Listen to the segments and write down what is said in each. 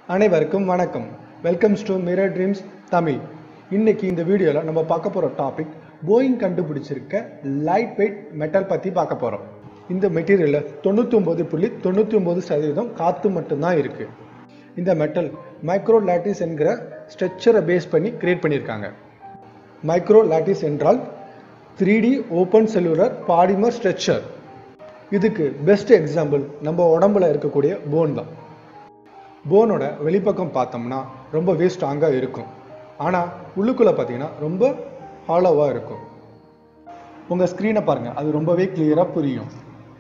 அனைவருக்கும் வணக்கம் welcomes to mirror dreams Tamil இன்னைக்கு இந்த வீடியோவில் நம்ம பார்க்க போகிற டாபிக் போயிங் கண்டுபிடிச்சிருக்க லைட் வெயிட் மெட்டல் பற்றி பார்க்க போகிறோம் இந்த மெட்டீரியலில் தொண்ணூற்றி புள்ளி தொண்ணூற்றி ஒம்பது சதவீதம் காற்று மட்டும்தான் இருக்குது இந்த மெட்டல் மைக்ரோ லாட்டிஸ் என்கிற ஸ்ட்ரக்சரை பேஸ் பண்ணி கிரியேட் பண்ணியிருக்காங்க மைக்ரோ லாட்டிஸ் என்றால் three D open cellular polymer structure இதுக்கு பெஸ்ட் எக்ஸாம்பிள் நம்ம உடம்புல இருக்கக்கூடிய போன் தான் போனோட வெளிப்பக்கம் பார்த்தோம்னா ரொம்பவே ஸ்ட்ராங்காக இருக்கும் ஆனால் உள்ளுக்குள்ளே பார்த்தீங்கன்னா ரொம்ப ஹாலோவாக இருக்கும் உங்கள் ஸ்க்ரீனை பாருங்கள் அது ரொம்பவே கிளியராக புரியும்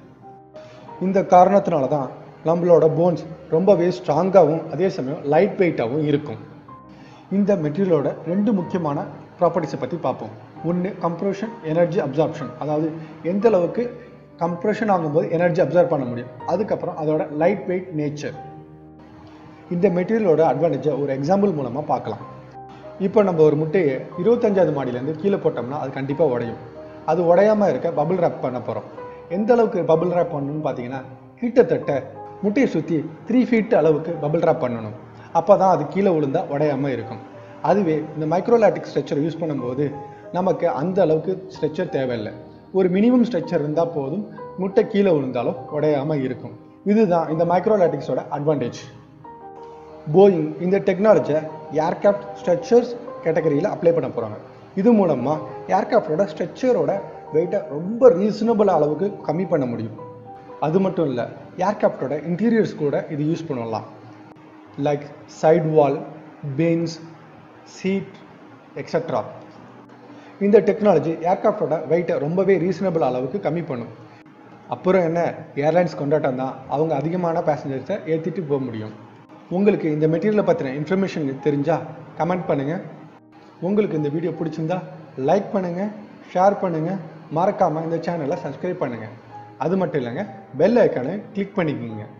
இந்த காரணத்தினால தான் நம்மளோட போன்ஸ் ரொம்பவே ஸ்ட்ராங்காகவும் அதே சமயம் லைட் வெயிட்டாகவும் இருக்கும் இந்த மெட்டீரியலோட ரெண்டு முக்கியமான ப்ராப்பர்ட்டிஸை பற்றி பார்ப்போம் ஒன்று கம்ப்ரெஷன் எனர்ஜி அப்சார்ப்ஷன் அதாவது எந்த அளவுக்கு கம்ப்ரெஷன் ஆகும்போது எனர்ஜி அப்சர்வ் பண்ண முடியும் அதுக்கப்புறம் அதோட லைட் வெயிட் நேச்சர் இந்த மெட்டீரியலோட அட்வான்டேஜை ஒரு எக்ஸாம்பிள் மூலமாக பார்க்கலாம் இப்போ நம்ம ஒரு முட்டையை இருபத்தஞ்சாவது மாடியிலேருந்து கீழே போட்டோம்னா அது கண்டிப்பாக உடையும் அது உடையாமல் இருக்க பபிள் ரேப் பண்ண போகிறோம் எந்த அளவுக்கு பபிள் ரேப் பண்ணணும்னு பார்த்தீங்கன்னா கிட்டத்தட்ட முட்டையை சுற்றி த்ரீ ஃபீட் அளவுக்கு பபிள் ரேப் பண்ணணும் அப்போ தான் அது கீழே விழுந்தா உடையாமல் இருக்கும் அதுவே இந்த மைக்ரோலாட்டிக் ஸ்ட்ரக்சர் யூஸ் பண்ணும்போது நமக்கு அந்த அளவுக்கு ஸ்ட்ரக்சர் தேவையில்லை ஒரு மினிமம் ஸ்ட்ரக்சர் இருந்தால் போதும் முட்டை கீழே விழுந்தாலும் உடையாமல் இருக்கும் இதுதான் இந்த மைக்ரோலாட்டிக்ஸோட அட்வான்டேஜ் போயிங் இந்த டெக்னாலஜியை ஏர்கிராஃப்ட் ஸ்ட்ரக்சர்ஸ் கேட்டகரியில் அப்ளை பண்ண போகிறாங்க இது மூலமாக ஏர்கிராஃப்டோட ஸ்ட்ரக்சரோட வெயிட்டை ரொம்ப ரீசனபிள் அளவுக்கு கம்மி பண்ண முடியும் அது மட்டும் இல்லை ஏர்கிராஃப்டோட இன்டீரியர்ஸ் கூட இது யூஸ் பண்ணலாம் like side wall bins seat extra இந்த டெக்னாலஜி ஏர்கிராஃப்டோட வெயிட்டை ரொம்பவே ரீசனபிள் அளவுக்கு கம்மி பண்ணும் அப்புறம் என்ன ஏர்லைன்ஸ் கொண்டாட்டம் தான் அவங்க அதிகமான பேசஞ்சர்ஸை ஏற்றிட்டு போக முடியும் உங்களுக்கு இந்த மெட்டீரியலை பற்றின இன்ஃபர்மேஷன் தெரிஞ்சால் கமெண்ட் பண்ணுங்கள் உங்களுக்கு இந்த வீடியோ பிடிச்சிருந்தா லைக் பண்ணுங்கள் ஷேர் பண்ணுங்கள் மறக்காமல் இந்த சேனலை சப்ஸ்கிரைப் பண்ணுங்கள் அது மட்டும் இல்லைங்க பெல் ஐக்கானை கிளிக் பண்ணிக்கோங்க